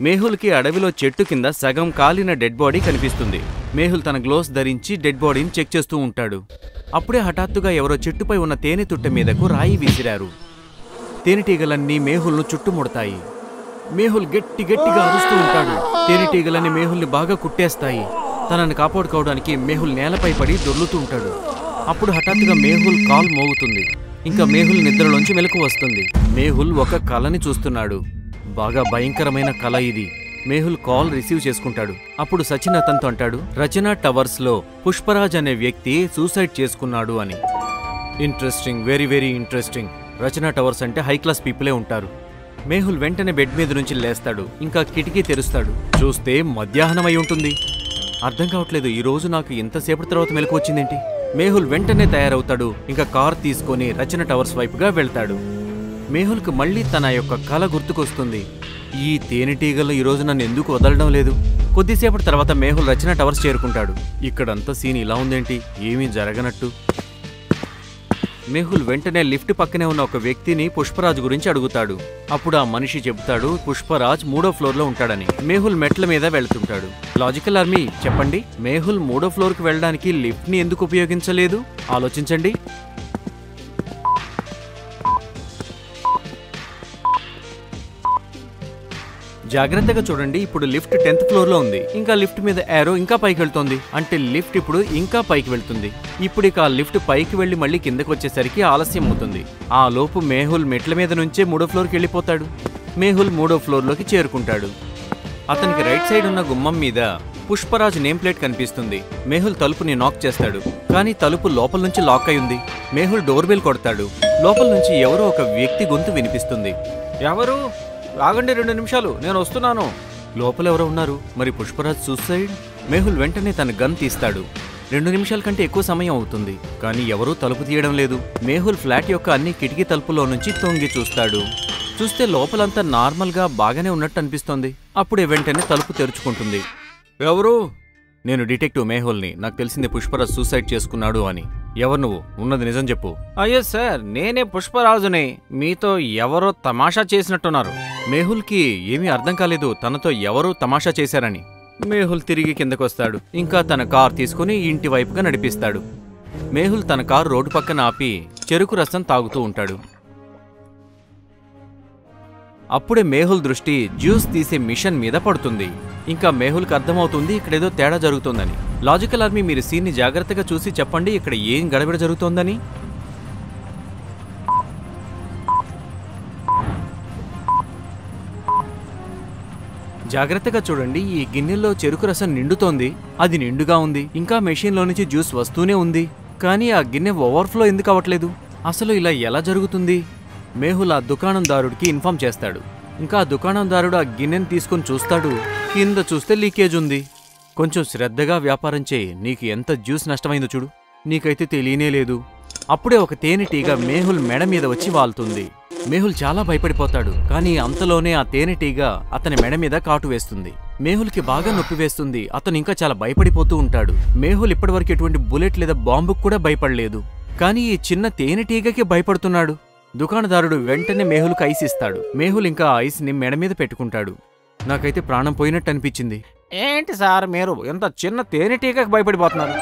మేహుల్కి అడవిలో చెట్టు కింద సగం కాలిన డెడ్ బాడీ కనిపిస్తుంది మేహుల్ తన గ్లోవ్స్ ధరించి డెడ్ బాడీని చెక్ చేస్తూ ఉంటాడు అప్పుడే హఠాత్తుగా ఎవరో చెట్టుపై ఉన్న తేనె తుట్ట మీదకు రాయి విసిరారు తేనెటీగలన్నీ మేహుల్ను చుట్టుముడతాయి మేహుల్ గట్టి గట్టిగా అరుస్తూ ఉంటాడు తేనెటీగలన్నీ మేహుల్ని బాగా కుట్టేస్తాయి తనని కాపాడుకోవడానికి మేహుల్ నేలపై పడి దొర్లుతూ ఉంటాడు అప్పుడు హఠాత్తుగా మేహుల్ కాల్ మోగుతుంది ఇంకా మేహుల్ నిద్రలోంచి మెలకు వస్తుంది మేహుల్ ఒక కళని చూస్తున్నాడు బాగా భయంకరమైన కళ ఇది మేహుల్ కాల్ రిసీవ్ చేసుకుంటాడు అప్పుడు సచిన్ అతనితో అంటాడు రచన టవర్స్ లో పుష్పరాజ్ అనే వ్యక్తి సూసైడ్ చేసుకున్నాడు అని interesting very very interesting Rachana towers అంటే హై క్లాస్ పీపులే ఉంటారు మేహుల్ వెంటనే బెడ్ మీద నుంచి లేస్తాడు ఇంకా కిటికీ తెరుస్తాడు చూస్తే మధ్యాహ్నం అయి ఉంటుంది అర్థం కావట్లేదు ఈ రోజు నాకు ఎంతసేపటి తర్వాత మెలకు వచ్చిందేంటి మేహుల్ వెంటనే తయారవుతాడు ఇంకా కార్ తీసుకొని రచన టవర్స్ వైపుగా వెళ్తాడు మేహుల్కు మళ్ళీ తన యొక్క కళ గుర్తుకొస్తుంది ఈ తేనెటీగలు ఈ రోజు నన్ను ఎందుకు వదలడం లేదు కొద్దిసేపటి తర్వాత మేహుల్ రచన టవర్స్ చేరుకుంటాడు ఇక్కడంతా సీన్ ఇలా ఉందేంటి ఏమీ జరగనట్టు మేహుల్ వెంటనే లిఫ్ట్ పక్కనే ఉన్న ఒక వ్యక్తిని పుష్పరాజ్ గురించి అడుగుతాడు అప్పుడు ఆ మనిషి చెబుతాడు పుష్పరాజ్ మూడో ఫ్లోర్ లో ఉంటాడని మేహుల్ మెట్ల మీద వెళ్తుంటాడు లాజికల్ ఆర్మీ చెప్పండి మేహుల్ మూడో ఫ్లోర్ కి వెళ్ళడానికి లిఫ్ట్ ని ఎందుకు ఉపయోగించలేదు ఆలోచించండి జాగ్రత్తగా చూడండి ఇప్పుడు లిఫ్ట్ టెన్త్ ఫ్లోర్ లో ఉంది ఇంకా లిఫ్ట్ మీద ఏరో ఇంకా పైకి వెళ్తోంది అంటే లిఫ్ట్ ఇప్పుడు ఇంకా పైకి వెళ్తుంది ఇప్పుడు ఇక ఆ లిఫ్ట్ పైకి వెళ్లి మళ్ళీ కిందకు వచ్చేసరికి ఆలస్యం అవుతుంది ఆ లోపు మేహుల్ మెట్ల మీద నుంచే మూడో ఫ్లోర్కి వెళ్ళిపోతాడు మేహుల్ మూడో ఫ్లోర్లోకి చేరుకుంటాడు అతనికి రైట్ సైడ్ ఉన్న గుమ్మం మీద పుష్పరాజ్ నేమ్ ప్లేట్ కనిపిస్తుంది మేహుల్ తలుపుని నాక్ చేస్తాడు కానీ తలుపు లోపల నుంచి లాక్ అయి ఉంది మేహుల్ డోర్ బెల్ కొడతాడు లోపల నుంచి ఎవరో ఒక వ్యక్తి గొంతు వినిపిస్తుంది ఎవరు ఆగండి రెండు నిమిషాలు నేను వస్తున్నాను లోపల ఎవరో ఉన్నారు మరి పుష్పరాజ్ సూసైడ్ మేహుల్ వెంటనే తన గన్ తీస్తాడు రెండు నిమిషాల కంటే ఎక్కువ సమయం అవుతుంది కానీ ఎవరూ తలుపు తీయడం లేదు మేహుల్ ఫ్లాట్ యొక్క అన్ని కిటికీ తలుపులో నుంచి తొంగి చూస్తాడు చూస్తే లోపలంతా నార్మల్గా బాగానే ఉన్నట్టు అనిపిస్తోంది అప్పుడే వెంటనే తలుపు తెరుచుకుంటుంది ఎవరు నేను డిటెక్టివ్ మేహుల్ని నాకు తెలిసింది పుష్పరాజ్ సూసైడ్ చేసుకున్నాడు అని ఎవరు నువ్వు ఉన్నది నిజం చెప్పు అయ్యో సార్ నేనే పుష్పరాజుని మీతో ఎవరో తమాషా చేసినట్టున్నారు మేహుల్కి ఏమీ అర్థం కాలేదు తనతో ఎవరో తమాషా చేశారని మేహుల్ తిరిగి కిందకొస్తాడు ఇంకా తన కార్ తీసుకుని ఇంటి వైపుగా నడిపిస్తాడు మేహుల్ తన కారు రోడ్డు పక్కన ఆపి చెరుకు రసం తాగుతూ ఉంటాడు అప్పుడే మేహుల్ దృష్టి జ్యూస్ తీసే మిషన్ మీద పడుతుంది ఇంకా మేహుల్కి అర్థమవుతుంది ఇక్కడేదో తేడా జరుగుతోందని లాజికల్ ఆర్మీ మీరు సీన్ని జాగ్రత్తగా చూసి చెప్పండి ఇక్కడ ఏం గడబిడ జరుగుతోందని జాగ్రత్తగా చూడండి ఈ గిన్నెల్లో చెరుకు రసం నిండుతోంది అది నిండుగా ఉంది ఇంకా మెషిన్లో నుంచి జ్యూస్ వస్తూనే ఉంది కానీ ఆ గిన్నె ఓవర్ఫ్లో ఎందుకు అవ్వట్లేదు అసలు ఇలా ఎలా జరుగుతుంది మేహుల్ ఆ దుకాణందారుడికి ఇన్ఫార్మ్ చేస్తాడు ఇంకా ఆ దుకాణందారుడు ఆ గిన్నెని తీసుకొని చూస్తాడు కింద చూస్తే లీకేజ్ ఉంది కొంచెం శ్రద్ధగా వ్యాపారం చేయి నీకు ఎంత జ్యూస్ నష్టమైందో చూడు నీకైతే తెలియనే లేదు అప్పుడే ఒక తేనెటీగ మేహుల్ మెడ మీద వచ్చి వాలుతుంది మేహుల్ చాలా భయపడిపోతాడు కానీ అంతలోనే ఆ తేనెటీగ అతని మెడ మీద కాటు వేస్తుంది మేహుల్కి బాగా నొప్పి వేస్తుంది అతను ఇంకా చాలా భయపడిపోతూ ఉంటాడు మేహుల్ ఇప్పటివరకు ఎటువంటి బుల్లెట్ లేదా బాంబుకు కూడా భయపడలేదు కానీ ఈ చిన్న తేనెటీగకి భయపడుతున్నాడు దుకాణదారుడు వెంటనే మేహుల్కి ఐస్ ఇస్తాడు మేహుల్ ఇంకా ఆ ఐస్ని మెడ మీద పెట్టుకుంటాడు నాకైతే ప్రాణం పోయినట్టు అనిపించింది ఏంటి సార్ మీరు ఎంత చిన్న తేనెటీగకి భయపడిపోతున్నారు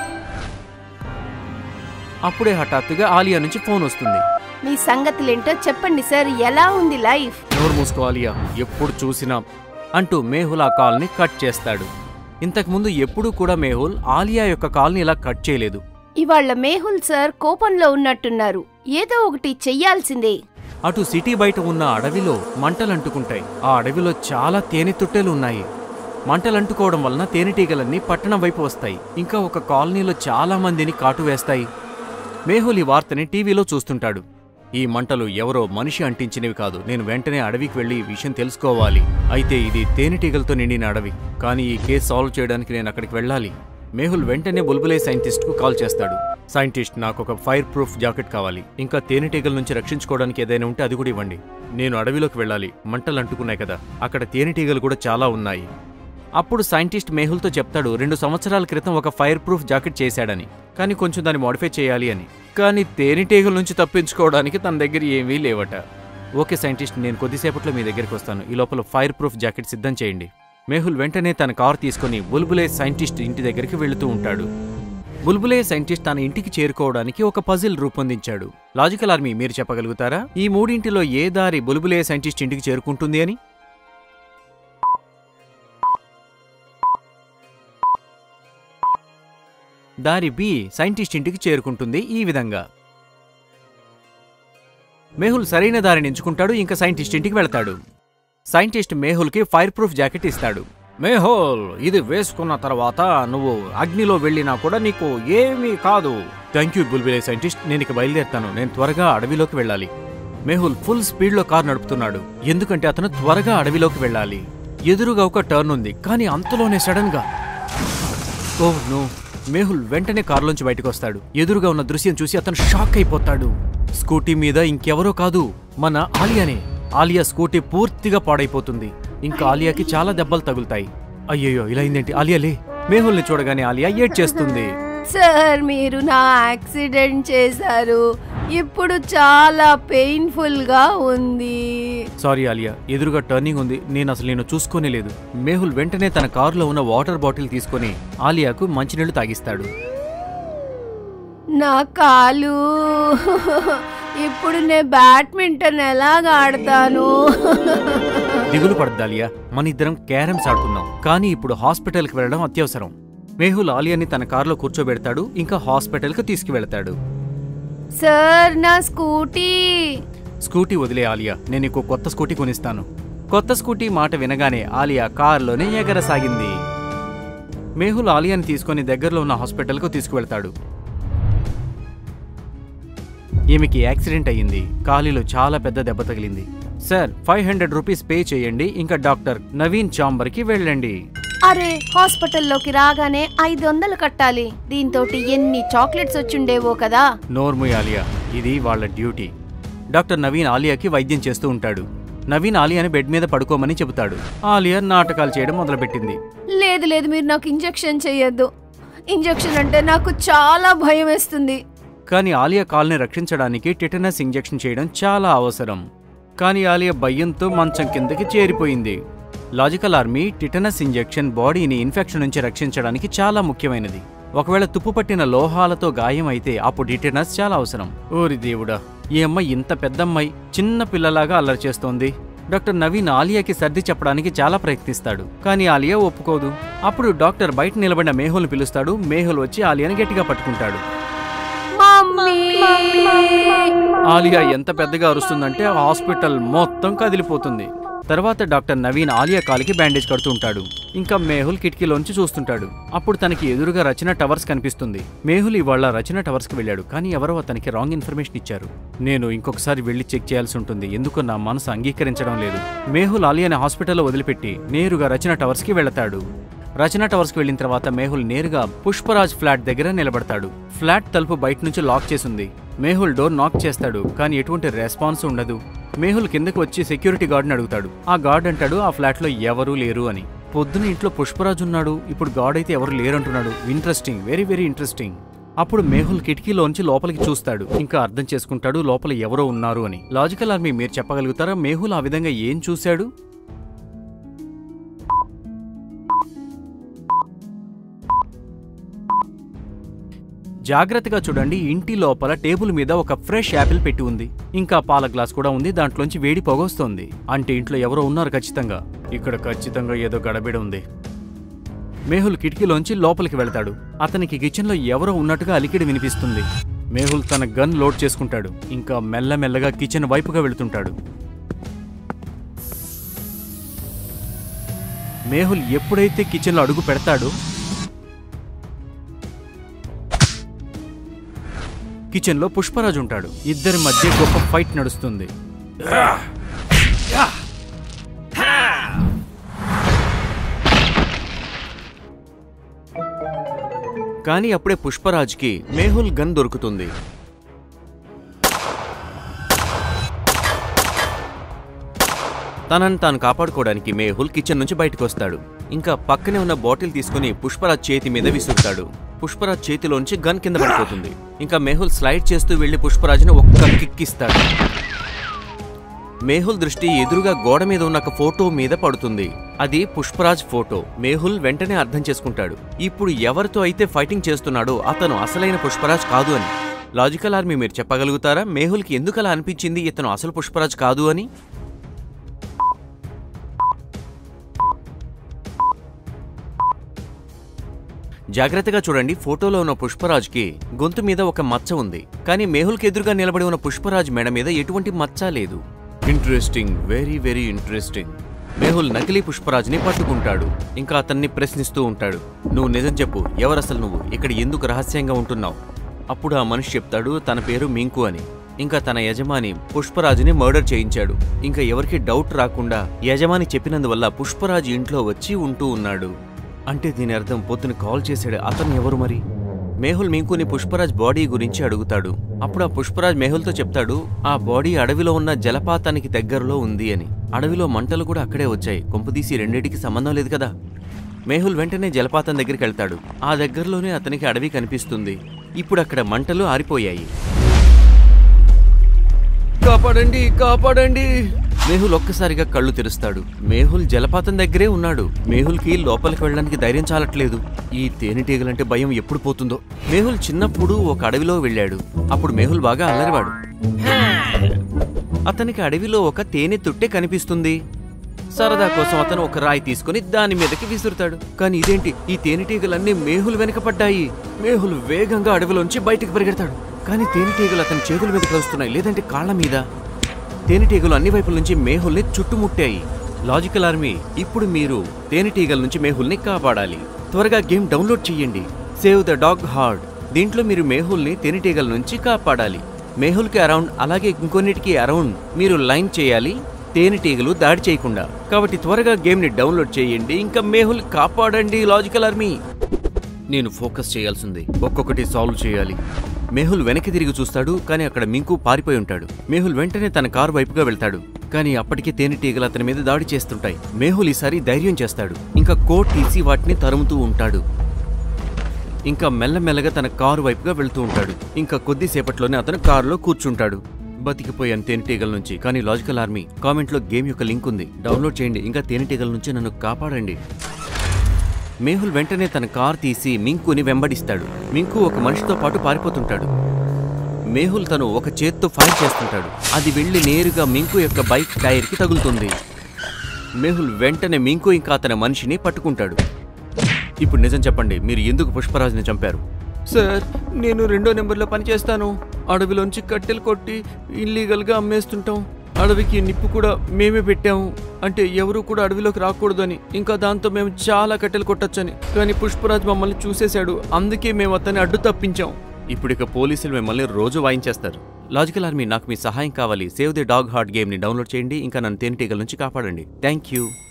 అప్పుడే హఠాత్తుగా ఆలియా నుంచి ఫోన్ వస్తుంది మీ సంగతులేంటో చెప్పండి సార్ ఎలా ఉంది లైఫ్ నోరు మూసుకో ఆలియా ఎప్పుడు చూసినా అంటూ మేహుల్ ఆ కాల్ని కట్ చేస్తాడు ఇంతకుముందు ఎప్పుడూ కూడా మేహుల్ ఆలియా యొక్క కాల్ని ఇలా కట్ చేయలేదు ఇవాళ మేహుల్ సార్ కోపంలో ఉన్నట్టున్నారు ఏదో ఒకటి చెయ్యాల్సిందే అటు సిటీ బయట ఉన్న అడవిలో మంటలంటుకుంటాయి ఆ అడవిలో చాలా తేనె తుట్టెలు ఉన్నాయి మంటలంటుకోవడం వలన తేనెటీగలన్నీ పట్టణం వైపు వస్తాయి ఇంకా ఒక కాలనీలో చాలా మందిని కాటు వేస్తాయి మేహుల్ ఈ వార్తని టీవీలో చూస్తుంటాడు ఈ మంటలు ఎవరో మనిషి అంటించినవి కాదు నేను వెంటనే అడవికి వెళ్లి ఈ విషయం తెలుసుకోవాలి అయితే ఇది తేనెటీగలతో నిండిన అడవి కానీ ఈ కేసు సాల్వ్ చేయడానికి నేను అక్కడికి వెళ్ళాలి మేహుల్ వెంటనే బుల్బులే సైంటిస్ట్కు కాల్ చేస్తాడు సైంటిస్ట్ నాకు ఒక ఫైర్ ప్రూఫ్ జాకెట్ కావాలి ఇంకా తేనెటీగల నుంచి రక్షించుకోవడానికి ఏదైనా ఉంటే అది కూడా ఇవ్వండి నేను అడవిలోకి వెళ్ళాలి మంటలు అంటుకున్నాయి కదా అక్కడ తేనెటీగలు కూడా చాలా ఉన్నాయి అప్పుడు సైంటిస్ట్ మేహుల్తో చెప్తాడు రెండు సంవత్సరాల క్రితం ఒక ఫైర్ ప్రూఫ్ జాకెట్ చేశాడని కానీ కొంచెం దాన్ని మోడిఫై చేయాలి అని కానీ తేనెటీగల నుంచి తప్పించుకోవడానికి తన దగ్గర ఏమీ లేవట ఓకే సైంటిస్ట్ నేను కొద్దిసేపట్లో మీ దగ్గరికి వస్తాను ఈ లోపల ఫైర్ ప్రూఫ్ జాకెట్ సిద్ధం చేయండి మేహుల్ వెంటనే తన కారు తీసుకొని బుల్బులే సైంటిస్ట్ ఇంటి దగ్గరికి వెళుతూ ఉంటాడు బుల్బులే సైంటిస్ట్ తన ఇంటికి చేరుకోవడానికి ఒక పజిల్ రూపొందించాడు లాజికల్ ఆర్మీ మీరు చెప్పగలుగుతారా ఈ మూడింటిలో ఏ దారి బుల్బులే సైంటిస్ట్ ఇంటికి చేరుకుంటుంది అని దారి బి సైంటిస్ట్ ఇంటికి చేరుకుంటుంది ఈ విధంగా మేహుల్ సరైన దారిని ఎంచుకుంటాడు ఇంకా సైంటిస్ట్ ఇంటికి వెళ్తాడు సైంటిస్ట్ మేహుల్కి ఫైర్ ప్రూఫ్ జాకెట్ ఇస్తాడు మేహుల్ ఇది వేసుకున్న తర్వాత నువ్వు అగ్నిలో వెళ్ళినా కూడా నీకు ఏమీ కాదు థ్యాంక్ యూ బుల్బిలే సైంటిస్ట్ నేను ఇక బయలుదేరుతాను నేను త్వరగా అడవిలోకి వెళ్ళాలి మేహుల్ ఫుల్ స్పీడ్లో కార్ నడుపుతున్నాడు ఎందుకంటే అతను త్వరగా అడవిలోకి వెళ్ళాలి ఎదురుగా ఒక టర్న్ ఉంది కానీ అంతలోనే సడన్ గా ఓ నో మేహుల్ వెంటనే కారులోంచి బయటకు వస్తాడు ఎదురుగా ఉన్న దృశ్యం చూసి అతను షాక్ అయిపోతాడు స్కూటీ మీద ఇంకెవరో కాదు మన ఆలియానే ఆలియా స్కూటీ పూర్తిగా పాడైపోతుంది ఇంకా ఆలియాకి చాలా దెబ్బలు తగులుతాయి అయ్యయ్యో ఇలా అయిందేంటి ఆలియా లే మేహుల్ని చూడగానే ఆలియా ఏడ్ చేస్తుంది సార్ మీరు నా యాక్సిడెంట్ చేశారు ఇప్పుడు చాలా పెయిన్ఫుల్ గా ఉంది సారీ ఆలియా ఎదురుగా టర్నింగ్ ఉంది నేను అసలు నేను చూసుకోనే లేదు మేహుల్ వెంటనే తన కారులో ఉన్న వాటర్ బాటిల్ తీసుకొని ఆలియాకు మంచినీళ్లు తాగిస్తాడు నా కాలు ఇప్పుడు నేను బ్యాడ్మింటన్ ఎలాగ ఆడతాను దిగులు పడద్దాలియా మన ఇద్దరం క్యారమ్స్ ఆడుకుందాం కానీ ఇప్పుడు హాస్పిటల్కి వెళ్ళడం అత్యవసరం మేహుల్ ఆలియాని తన కారులో కూర్చోబెడతాడు ఇంకా హాస్పిటల్కి తీసుకువెళ్తాడు సార్ నా స్కూటీ స్కూటీ వదిలే ఆలియా నేను నీకు కొత్త స్కూటీ కొనిస్తాను కొత్త స్కూటీ మాట వినగానే ఆలియా కారులోనే ఎగరసాగింది మేహుల్ ఆలియాని తీసుకొని దగ్గరలో ఉన్న హాస్పిటల్కు తీసుకువెళ్తాడు ఈమెకి యాక్సిడెంట్ అయ్యింది కాలిలో చాలా పెద్ద దెబ్బ తగిలింది sir five hundred rupees pay చేయండి ఇంకా డాక్టర్ నవీన్ చాంబర్కి వెళ్ళండి అరే హాస్పిటల్లోకి రాగానే ఐదు వందలు కట్టాలి దీంతో ఎన్ని చాక్లెట్స్ వచ్చుండేవో కదా నోర్ముయ్ ఆలియా ఇది వాళ్ళ డ్యూటీ డాక్టర్ నవీన్ ఆలియాకి వైద్యం చేస్తూ ఉంటాడు నవీన్ ఆలియాని బెడ్ మీద పడుకోమని చెబుతాడు ఆలియా నాటకాలు చేయడం మొదలుపెట్టింది లేదు లేదు మీరు నాకు ఇంజెక్షన్ చేయొద్దు ఇంజెక్షన్ అంటే నాకు చాలా భయం వేస్తుంది కానీ ఆలియా కాల్ని రక్షించడానికి టిటనస్ ఇంజెక్షన్ చేయడం చాలా అవసరం కానీ ఆలియా భయంతో మంచం కిందకి చేరిపోయింది లాజికల్ ఆర్మీ టిటనస్ ఇంజెక్షన్ బాడీని ఇన్ఫెక్షన్ నుంచి రక్షించడానికి చాలా ముఖ్యమైనది ఒకవేళ తుప్పు పట్టిన లోహాలతో గాయం అయితే అప్పుడు టిటనస్ చాలా అవసరం ఓరి దేవుడా ఈ అమ్మాయి ఇంత పెద్దమ్మాయి చిన్న పిల్లలాగా అల్లరి చేస్తోంది డాక్టర్ నవీన్ ఆలియాకి సర్ది చెప్పడానికి చాలా ప్రయత్నిస్తాడు కానీ ఆలియా ఒప్పుకోదు అప్పుడు డాక్టర్ బయట నిలబడిన మేహుల్ని పిలుస్తాడు మేహుల్ వచ్చి ఆలియాని గట్టిగా పట్టుకుంటాడు మమ్మీ ఆలియా ఎంత పెద్దగా అరుస్తుందంటే ఆ హాస్పిటల్ మొత్తం కదిలిపోతుంది తర్వాత డాక్టర్ నవీన్ ఆలియా కాలికి బ్యాండేజ్ కడుతూ ఉంటాడు ఇంకా మేహుల్ కిటికీలోంచి చూస్తుంటాడు అప్పుడు తనకి ఎదురుగా రచన టవర్స్ కనిపిస్తుంది మేహుల్ ఇవాళ రచన టవర్స్ కి వెళ్ళాడు కానీ ఎవరో అతనికి రాంగ్ ఇన్ఫర్మేషన్ ఇచ్చారు నేను ఇంకొకసారి వెళ్ళి చెక్ చేయాల్సి ఉంటుంది ఎందుకు నా మనసు అంగీకరించడం లేదు మేహుల్ ఆలియాని హాస్పిటల్లో వదిలిపెట్టి నేరుగా రచన టవర్స్ కి వెళతాడు రచన టవర్స్కి వెళ్ళిన తర్వాత మేహుల్ నేరుగా పుష్పరాజ్ ఫ్లాట్ దగ్గర నిలబడతాడు ఫ్లాట్ తలుపు బయట నుంచి లాక్ చేసింది మేహుల్ డోర్ నాక్ చేస్తాడు కానీ ఎటువంటి రెస్పాన్స్ ఉండదు మేహుల్ కిందకు వచ్చి సెక్యూరిటీ గార్డ్ని అడుగుతాడు ఆ గార్డ్ అంటాడు ఆ ఫ్లాట్లో ఎవరూ లేరు అని పొద్దున ఇంట్లో పుష్పరాజ్ ఉన్నాడు ఇప్పుడు గార్డ్ అయితే ఎవరు లేరు అంటున్నాడు ఇంట్రెస్టింగ్ వెరీ వెరీ ఇంట్రెస్టింగ్ అప్పుడు మేహుల్ కిటికీలోంచి లోపలికి చూస్తాడు ఇంకా అర్థం చేసుకుంటాడు లోపల ఎవరో ఉన్నారు అని లాజికల్ ఆర్మీ మీరు చెప్పగలుగుతారా మేహుల్ ఆ విధంగా ఏం చూశాడు జాగ్రత్తగా చూడండి ఇంటి లోపల టేబుల్ మీద ఒక ఫ్రెష్ యాపిల్ పెట్టి ఉంది ఇంకా పాల గ్లాస్ కూడా ఉంది దాంట్లోంచి వేడి పొగొస్తోంది అంటే ఇంట్లో ఎవరో ఉన్నారు ఖచ్చితంగా ఇక్కడ ఖచ్చితంగా ఏదో గడబిడ ఉంది మేహుల్ కిటికీలోంచి లోపలికి వెళ్తాడు అతనికి కిచెన్లో ఎవరో ఉన్నట్టుగా అలికిడి వినిపిస్తుంది మేహుల్ తన గన్ లోడ్ చేసుకుంటాడు ఇంకా మెల్లమెల్లగా కిచెన్ వైపుగా వెళుతుంటాడు మేహుల్ ఎప్పుడైతే కిచెన్లో అడుగు పెడతాడో కిచెన్లో పుష్పరాజు ఉంటాడు ఇద్దరి మధ్య గొప్ప ఫైట్ నడుస్తుంది కానీ అప్పుడే పుష్పరాజ్కి మేహుల్ గన్ దొరుకుతుంది తనని తాను కాపాడుకోవడానికి మేహుల్ కిచెన్ నుంచి బయటకు వస్తాడు ఇంకా పక్కనే ఉన్న బాటిల్ తీసుకుని పుష్పరాజ్ చేతి మీద విసురుతాడు పుష్పరాజ్ చేతిలోంచి గన్ కింద పడిపోతుంది ఇంకా మేహుల్ స్లైడ్ చేస్తూ వెళ్లి పుష్పరాజ్ని ఒక్క కిక్ ఇస్తాడు మేహుల్ దృష్టి ఎదురుగా గోడ మీద ఉన్న ఒక ఫోటో మీద పడుతుంది అది పుష్పరాజ్ ఫోటో మేహుల్ వెంటనే అర్థం చేసుకుంటాడు ఇప్పుడు ఎవరితో అయితే ఫైటింగ్ చేస్తున్నాడో అతను అసలైన పుష్పరాజ్ కాదు అని లాజికల్ ఆర్మీ మీరు చెప్పగలుగుతారా మేహుల్కి ఎందుకు అలా అనిపించింది ఇతను అసలు పుష్పరాజ్ కాదు అని జాగ్రత్తగా చూడండి ఫోటోలో ఉన్న పుష్పరాజ్కి గొంతు మీద ఒక మచ్చ ఉంది కానీ మేహుల్కి ఎదురుగా నిలబడి ఉన్న పుష్పరాజ్ మెడ మీద ఎటువంటి మచ్చ లేదు interesting very very interesting Mehul నకిలీ పుష్పరాజ్ని పట్టుకుంటాడు ఇంకా అతన్ని ప్రశ్నిస్తూ ఉంటాడు నువ్వు నిజం చెప్పు ఎవరసలు నువ్వు ఇక్కడ ఎందుకు రహస్యంగా ఉంటున్నావు అప్పుడు ఆ మనిషి చెప్తాడు తన పేరు మింకు అని ఇంకా తన యజమాని పుష్పరాజుని మర్డర్ చేయించాడు ఇంకా ఎవరికి డౌట్ రాకుండా యజమాని చెప్పినందువల్ల పుష్పరాజు ఇంట్లో వచ్చి ఉంటూ ఉన్నాడు అంటే దీని అర్థం పొద్దున కాల్ చేశాడు అతను ఎవరు మరి మేహుల్ మింకుని పుష్పరాజ్ బాడీ గురించి అడుగుతాడు అప్పుడు ఆ పుష్పరాజ్ మేహుల్తో చెప్తాడు ఆ బాడీ అడవిలో ఉన్న జలపాతానికి దగ్గరలో ఉంది అని అడవిలో మంటలు కూడా అక్కడే వచ్చాయి కొంపదీసి రెండింటికి సంబంధం లేదు కదా మేహుల్ వెంటనే జలపాతం దగ్గరికి వెళ్తాడు ఆ దగ్గరలోనే అతనికి అడవి కనిపిస్తుంది ఇప్పుడు అక్కడ మంటలు ఆరిపోయాయి కాపాడండి కాపాడండి మేహుల్ ఒక్కసారిగా కళ్ళు తెరుస్తాడు మేహుల్ జలపాతం దగ్గరే ఉన్నాడు మేహుల్కి లోపలికి వెళ్ళడానికి ధైర్యం చాలట్లేదు ఈ తేనెటీగలంటే భయం ఎప్పుడు పోతుందో మేహుల్ చిన్నప్పుడు ఒక అడవిలో వెళ్ళాడు అప్పుడు మేహుల్ బాగా అల్లరివాడు అతనికి అడవిలో ఒక తేనె తుట్టె కనిపిస్తుంది సరదా కోసం అతను ఒక రాయి తీసుకుని దాని మీదకి విసురుతాడు కానీ ఇదేంటి ఈ తేనెటీగలన్నీ మేహుల్ వెనక పడ్డాయి మేహుల్ వేగంగా అడవిలోంచి బయటికి పరిగెడతాడు కానీ తేనెటీగలు అతని చేతుల మీద కలుస్తున్నాయి లేదంటే కాళ్ళ మీద తేనెటీగలు అన్ని వైపుల నుంచి మేహుల్ని చుట్టుముట్టాయి లాజికల్ ఆర్మీ ఇప్పుడు మీరు తేనెటీగల నుంచి మేహుల్ని కాపాడాలి త్వరగా గేమ్ డౌన్లోడ్ చేయండి సేవ్ ద డాగ్ హార్డ్ దీంట్లో మీరు మేహుల్ని తేనెటీగల నుంచి కాపాడాలి మేహుల్కి అరౌండ్ అలాగే ఇంకొన్నిటికి అరౌండ్ మీరు లైన్ చేయాలి తేనెటీగలు దాడి చేయకుండా కాబట్టి త్వరగా గేమ్ని డౌన్లోడ్ చేయండి ఇంకా మేహుల్ కాపాడండి లాజికల్ ఆర్మీ నేను ఫోకస్ చేయాల్సింది ఒక్కొక్కటి సాల్వ్ చేయాలి మేహుల్ వెనక్కి తిరిగి చూస్తాడు కానీ అక్కడ మింకు పారిపోయి ఉంటాడు మేహుల్ వెంటనే తన కారు వైపుగా వెళ్తాడు కానీ అప్పటికే తేనెటీగలు అతని మీద దాడి చేస్తుంటాయి మేహుల్ ఈసారి ధైర్యం చేస్తాడు ఇంకా కోట్ తీసి వాటిని తరుముతూ ఉంటాడు ఇంకా మెల్లమెల్లగా తన కారు వైపుగా వెళ్తూ ఉంటాడు ఇంకా కొద్దిసేపట్లోనే అతను కారులో కూర్చుంటాడు బతికిపోయాను తేనెటీగల నుంచి కానీ లాజికల్ ఆర్మీ కామెంట్లో గేమ్ యొక్క లింక్ ఉంది డౌన్లోడ్ చేయండి ఇంకా తేనెటీగల నుంచి నన్ను కాపాడండి మేహుల్ వెంటనే తన కార్ తీసి మింకుని వెంబడిస్తాడు మింకు ఒక మనిషితో పాటు పారిపోతుంటాడు మేహుల్ తను ఒక చేత్తో ఫైర్ చేస్తుంటాడు అది వెళ్లి నేరుగా మింకు యొక్క బైక్ టైర్కి తగులుతుంది మేహుల్ వెంటనే మింకు ఇంకా అతని మనిషిని పట్టుకుంటాడు ఇప్పుడు నిజం చెప్పండి మీరు ఎందుకు పుష్పరాజ్ని చంపారు సార్ నేను రెండో నెంబర్లో పనిచేస్తాను అడవిలోంచి కట్టెలు కొట్టి ఇల్లీగల్గా అమ్మేస్తుంటాం అడవికి నిప్పు కూడా మేమే పెట్టాము అంటే ఎవరు కూడా అడవిలోకి రాకూడదని ఇంకా దాంతో మేము చాలా కట్టెలు కొట్టొచ్చని కానీ పుష్పరాజ్ మమ్మల్ని చూసేశాడు అందుకే మేము అతన్ని అడ్డు తప్పించాం ఇప్పుడు ఇక పోలీసులు మిమ్మల్ని రోజు వాయించేస్తారు లాజికల్ ఆర్మీ నాకు మీ సహాయం కావాలి సేవ్ ది డాగ్ హార్ట్ గేమ్ని డౌన్లోడ్ చేయండి ఇంకా నన్ను తేనెటీగల నుంచి కాపాడండి థ్యాంక్ యూ